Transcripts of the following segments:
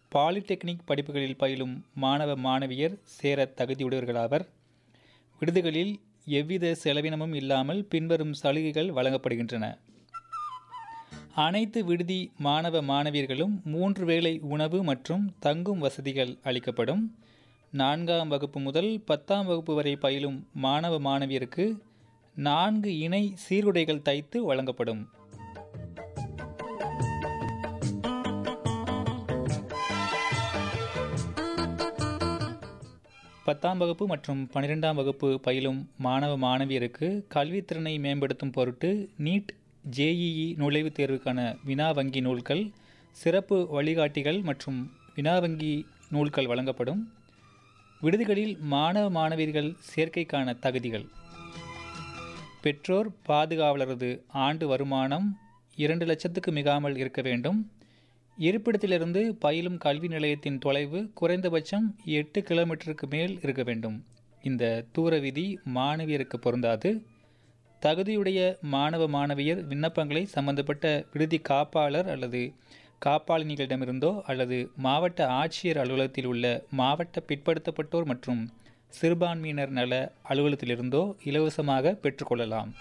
polytechnic படிப்புகளில் பயிலும் மாணவ மாணவியர் சேர தகுதியுடையவர்களாவர் விடுதிகளில் எவ்வித செலவினமும் இல்லாமல் பின்வரும் சலுகைகள் வழங்கப்படுகின்றன அனைத்து விடுதி மாணவ மாணவியர்களும் மூன்று வேளை உணவு மற்றும் தங்கும் வசதிகள் அளிக்கப்படும் நான்காம் வகுப்பு முதல் பத்தாம் வகுப்பு வரை பயிலும் மாணவ மாணவியருக்கு நான்கு இணை சீருடைகள் தைத்து வழங்கப்படும் பத்தாம் வகுப்பு மற்றும் பன்னிரெண்டாம் வகுப்பு பயிலும் மாணவ மாணவியருக்கு கல்வித்திறனை மேம்படுத்தும் பொருட்டு நீட் ஜேஇஇ நுழைவுத் தேர்வுக்கான வினா வங்கி நூல்கள் சிறப்பு வழிகாட்டிகள் மற்றும் வினா வங்கி நூல்கள் வழங்கப்படும் விடுதிகளில் மாணவ மாணவியர்கள் சேர்க்கைக்கான தகுதிகள் பெற்றோர் பாதுகாவலரது ஆண்டு வருமானம் இரண்டு லட்சத்துக்கு மிகாமல் இருக்க வேண்டும் இருப்பிடத்திலிருந்து பயிலும் கல்வி நிலையத்தின் தொலைவு குறைந்தபட்சம் எட்டு கிலோமீட்டருக்கு மேல் இருக்க வேண்டும் இந்த தூர விதி மாணவியருக்கு பொருந்தாது தகுதியுடைய மாணவ மாணவியர் விண்ணப்பங்களை சம்பந்தப்பட்ட விடுதி காப்பாளர் அல்லது காப்பாளினிகளிடமிருந்தோ அல்லது மாவட்ட ஆட்சியர் அலுவலகத்தில் உள்ள மாவட்ட பிற்படுத்தப்பட்டோர் மற்றும் சிறுபான்மையினர் நல அலுவலகத்திலிருந்தோ இலவசமாக பெற்றுக்கொள்ளலாம்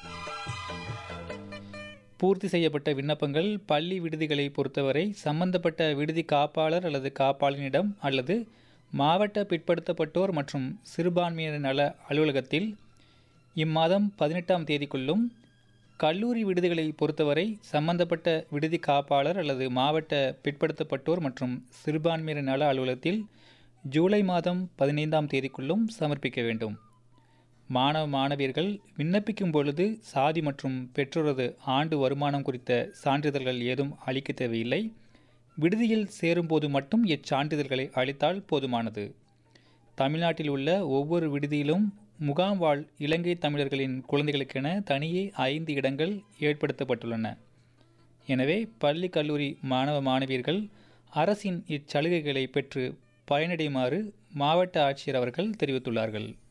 பூர்த்தி செய்யப்பட்ட விண்ணப்பங்கள் பள்ளி விடுதிகளை பொறுத்தவரை சம்பந்தப்பட்ட விடுதி காப்பாளர் அல்லது காப்பாளனிடம் அல்லது மாவட்ட பிற்படுத்தப்பட்டோர் மற்றும் சிறுபான்மையினர் நல அலுவலகத்தில் இம்மாதம் பதினெட்டாம் தேதிக்குள்ளும் கல்லூரி விடுதிகளை பொறுத்தவரை சம்பந்தப்பட்ட விடுதி காப்பாளர் அல்லது மாவட்ட பிற்படுத்தப்பட்டோர் மற்றும் சிறுபான்மையினர் நல அலுவலகத்தில் ஜூலை மாதம் பதினைந்தாம் தேதிக்குள்ளும் சமர்ப்பிக்க வேண்டும் மாணவ மாணவியர்கள் விண்ணப்பிக்கும் பொழுது சாதி மற்றும் பெற்றோரது ஆண்டு வருமானம் குறித்த சான்றிதழ்கள் ஏதும் அளிக்க தேவையில்லை விடுதியில் சேரும்போது மட்டும் இச்சான்றிதழ்களை அளித்தால் போதுமானது தமிழ்நாட்டில் உள்ள ஒவ்வொரு விடுதியிலும் முகாம் வாழ் இலங்கை தமிழர்களின் குழந்தைகளுக்கென தனியே ஐந்து இடங்கள் ஏற்படுத்தப்பட்டுள்ளன எனவே பள்ளி கல்லூரி மாணவ மாணவியர்கள் அரசின் இச்சலுகைகளை பெற்று பயனடையுமாறு மாவட்ட ஆட்சியர் அவர்கள் தெரிவித்துள்ளார்கள்